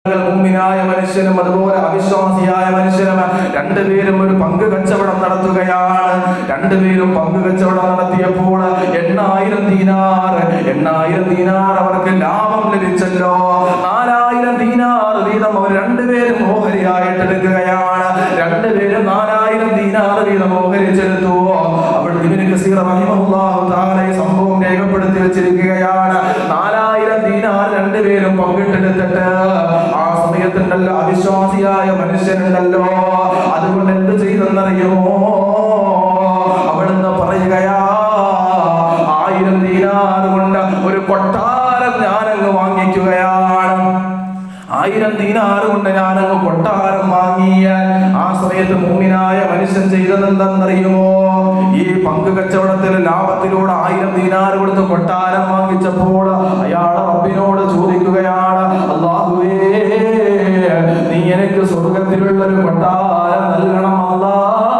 മുമ്മിനായ മനുഷ്യനും അതുപോലെ അവിശ്വാസിയായ മനുഷ്യനും രണ്ടുപേരും ഒരു പങ്ക് കച്ചവടം നടത്തുകയാണ് രണ്ടുപേരും പങ്ക് കച്ചവടം നടത്തിയപ്പോൾ എണ്ണായിരം ദീനാർ എണ്ണായിരം ദീനാർ അവർക്ക് ലാഭം ലഭിച്ചല്ലോ നാലായിരം ദീനാർ വീതം അവർ രണ്ടുപേരും ഓഹരിയായിട്ട് എടുക്കുകയാണ് രണ്ടുപേരും നാലായിരം ദീനാർ വീതം ഓഹരിച്ചെടുത്തു അവൾ ഇബിന് കസീർ റഹിമഹുല്ലാഹു തആല ഈ സംഭവം രേഖപ്പെടുത്തി വെച്ചിരിക്കുകയാണ് നാലായിരം ദീനാർ രണ്ടുപേരും പങ്കിട്ടെടുത്തിട്ട് ആ സമയത്തുണ്ടല്ലോ അവിശ്വാസിയായ മനുഷ്യനുണ്ടല്ലോ അതുകൊണ്ട് എന്ത് ചെയ്തെന്നറിയുമോ അവിടുന്ന് പറയുകയാ ആയിരം ദീനാർ കൊണ്ട് ഒരു കൊട്ടാരം ഞാനങ്ങ് വാങ്ങിക്കുകയാണ് ആയിരം ദീനാറ് കൊണ്ട് ഞാനങ്ങ് കൊട്ടാരം വാങ്ങിയ ആ സമയത്ത് മൂമിനായ മനുഷ്യൻ ചെയ്തത് എന്തെന്നറിയുമോ ഈ പങ്ക് കച്ചവടത്തിൽ ലാഭത്തിലൂടെ ആയിരം ദീനാറ് കൊടുത്ത് കൊട്ടാരം വാങ്ങിച്ചപ്പോൾ അയാൾ റബ്ബിനോട് ചോദിക്കുകയാണ് അള്ളാഹുവേ നീ എനിക്ക് സ്വർഗത്തിലുള്ള ഒരു കൊട്ടാരം നൽകണം അല്ലാ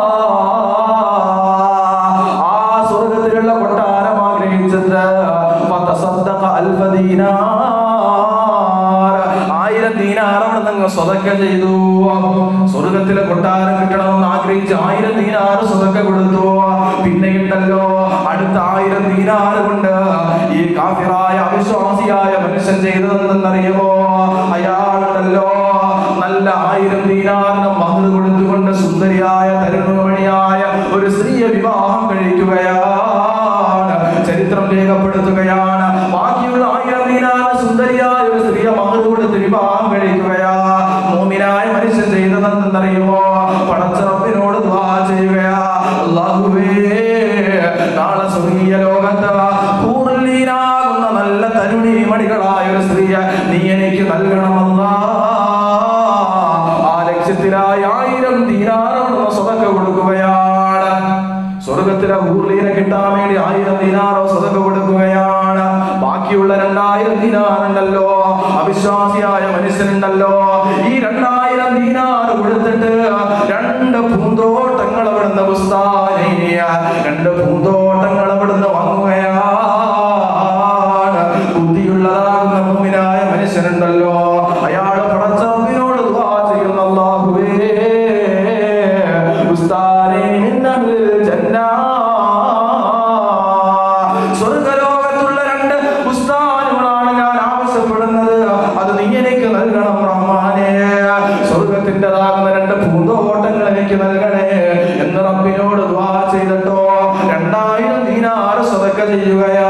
ആ സ്വർഗത്തിലുള്ള കൊട്ടാരം ആഗ്രഹിച്ചിട്ട് ഫതസദ്ദഖ അൽഫ ദീനാർ ആയിരം ദീനാർ അവിടെ നിങ്ങൾ സ്വതക്ക ചെയ്തു സ്വർഗത്തിലെ കൊട്ടാരം കിട്ടണമെന്ന് ആഗ്രഹിച്ച് ആയിരം ദീനാർ സ്വതക്ക കൊടുത്തു പിന്നെയുണ്ടല്ലോ അടുത്ത ആയിരം ദീനാർ കൊണ്ട് ഈ കാഫിറായ അവിശ്വാസിയായ മനുഷ്യൻ ചെയ്തതെന്നറിയുമോ അയാളുണ്ടല്ലോ നല്ല ആയിരം ദീനാറിന് മഹത് കൊടുത്തുകൊണ്ട് സുന്ദരിയായ തരുണമണിയായ ഒരു സ്ത്രീയെ വിവാഹം കഴിക്കുകയാണ് ചരിത്രം രേഖപ്പെടുത്തുകയാണ് ബാക്കിയുള്ള ആയിരം ദീനാറിന് സുന്ദരിയായ ഒരു സ്ത്രീയെ മഹത് കൊടുത്ത് വിവാഹം കഴിക്കുകയാ മൂമിനായ മനുഷ്യൻ ചെയ്തതെന്നറിയുമോ പടച്ചറപ്പിനോട് ദ്വാ ചെയ്യുകയാ അല്ലാഹുവേ നാളെ സ്വർഗീയ ലോകത്ത് പൂർണ്ണീനാകുന്ന നല്ല തരുണി മണികളായ ഒരു സ്ത്രീയെ നീ എനിക്ക് നൽകണമെന്നാ ആ ലക്ഷ്യത്തിലായി ആയിരം ദീനാറോളം സ്വതക്ക കൊടുക്കുകയാണ് സ്വർഗത്തിലെ ഊർലീനെ കിട്ടാൻ വേണ്ടി ആയിരം ദീനാറോ സ്വതക്ക കൊടുക്കുകയാണ് ബാക്കിയുള്ള രണ്ടായിരം ദീനാറുണ്ടല്ലോ അവിശ്വാസിയായ മനുഷ്യനുണ്ടല്ലോ ഈ രണ്ടായിരം ദീനാർ കൊടുത്തിട്ട് രണ്ട് പൂന്തോട്ടങ്ങൾ അവിടുന്ന് പുസ്താനീയ രണ്ട് പൂന്തോട്ടങ്ങൾ അവിടുന്ന് വാങ്ങുകയാണ് ബുദ്ധിയുള്ളതാകുന്ന മുമ്പിനായ മനുഷ്യനുണ്ടല്ലോ അയാൾ പടച്ചറപ്പിനോട് ദുആ ചെയ്യുന്ന അല്ലാഹുവേ ഉസ്താനേ മിന്നൽ ജന്നാ സ്വർഗലോകത്തുള്ള രണ്ട് ഉസ്താനുകളാണ് ഞാൻ ആവശ്യപ്പെടുന്നത് അത് നീ എനിക്ക് നൽകണം റഹ്മാനേ സ്വർഗത്തിൻ്റെതാകുന്ന രണ്ട് പൂന്തോട്ടങ്ങൾ എനിക്ക് നൽകണേ എന്ന് റബ്ബിനോട് ദുആ ചെയ്തിട്ടോ രണ്ടായിരം ദീനാറ് സ്വതക്ക ചെയ്യുകയാ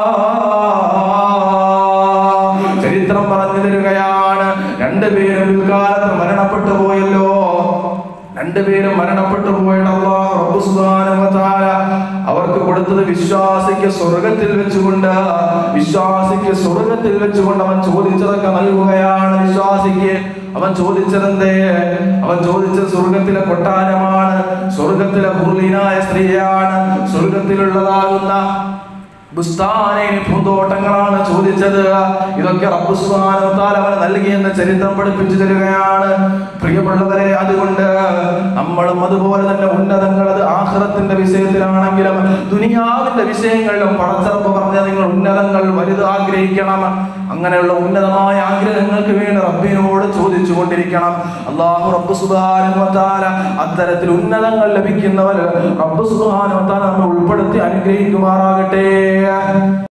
ചരിത്രം പറഞ്ഞു തരികയാണ് രണ്ടുപേരും പിൽക്കാലത്ത് മരണപ്പെട്ടു പോയല്ലോ രണ്ടുപേരും മരണപ്പെട്ടു പോയിട്ട് അല്ലാഹു റബ്ബ് സുബ്ഹാനഹു വ തആല അവർക്ക് കൊടുത്തത് വിശ്വാസിക്ക് സ്വർഗത്തിൽ വെച്ചുകൊണ്ട് വിശ്വാസിക്ക് സ്വർഗത്തിൽ വെച്ചുകൊണ്ട് അവൻ ചോദിച്ചതൊക്കെ നൽകുകയാണ് വിശ്വാസിക്ക് അവൻ ചോദിച്ചതെന്തേ അവൻ ചോദിച്ചത് സ്വർഗത്തിലെ കൊട്ടാരമാണ് സ്വർഗത്തിലെ പൂർലീനായ സ്ത്രീയാണ് സ്വർഗത്തിലുള്ളതാകുന്ന ബുസ്താനയിന് പൂന്തോട്ടങ്ങളാണ് ചോദിച്ചത് ഇതൊക്കെ റബ്ബ് സുബ്ഹാനഹു വ തആല അവന് നൽകിയെന്ന് ചരിത്രം പഠിപ്പിച്ചു തരികയാണ് പ്രിയമുള്ളവരെ അതുകൊണ്ട് നമ്മളും അതുപോലെ തന്നെ ഉന്നതങ്ങൾ അത് ആഖിറത്തിന്റെ വിഷയത്തിലാണെങ്കിലും ദുനിയാവിന്റെ വിഷയങ്ങളിലും പടച്ചറപ്പ് പറഞ്ഞ നിങ്ങൾ ഉന്നതങ്ങൾ വലുത് ആഗ്രഹിക്കണം അങ്ങനെയുള്ള ഉന്നതമായ ആഗ്രഹങ്ങൾക്ക് വേണ്ടി റബ്ബിനോട് ചോദിച്ചു കൊണ്ടിരിക്കണം അള്ളാഹു റബ്ബ് സുബ്ഹാനഹു വ തആല അത്തരത്തിൽ ഉന്നതങ്ങൾ ലഭിക്കുന്നവർ റബ്ബ് സുബ്ഹാനഹു വ തആല നമ്മെ ഉൾപ്പെടുത്തി അനുഗ്രഹിക്കുമാറാകട്ടെ